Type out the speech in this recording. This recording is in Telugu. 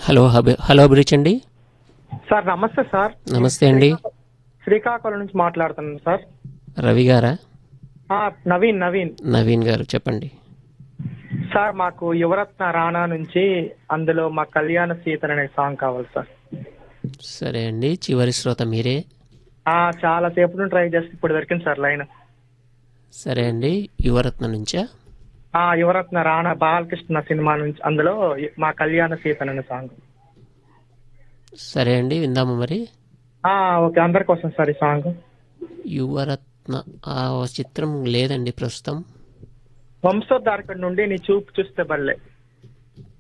హలో హబి హలో అభిరుచి అండి సార్ నమస్తే సార్ నమస్తే అండి శ్రీకాకుళం నుంచి మాట్లాడుతున్నాను సార్ రవి గారా ఆ, నవీన్ నవీన్ నవీన్ గారు చెప్పండి సార్ మాకు యువరత్న రాణా నుంచి అందులో మా కళ్యాణ సీతన్ అనే సాంగ్ కావాలి సార్ సరే అండి చివరి శ్రోత మీరే ఆ చాలా సేపు నుండి ట్రై చేస్తే ఇప్పుడు దొరికింది సార్ లైన్ సరే అండి యువరత్న నుంచా ఆ యువరత్న రాణా బాలకృష్ణ సినిమా నుంచి అందులో మా కళ్యాణ సీతన్ అనే సాంగ్ సరే అండి విందాము మరి ఆ ఓకే అందరి కోసం సార్ ఈ సాంగ్ యువరత్న ఆ చిత్రం లేదండి ప్రస్తుతం వంశోద్ధారకుడి నుండి నీ చూపు చూస్తే బల్లే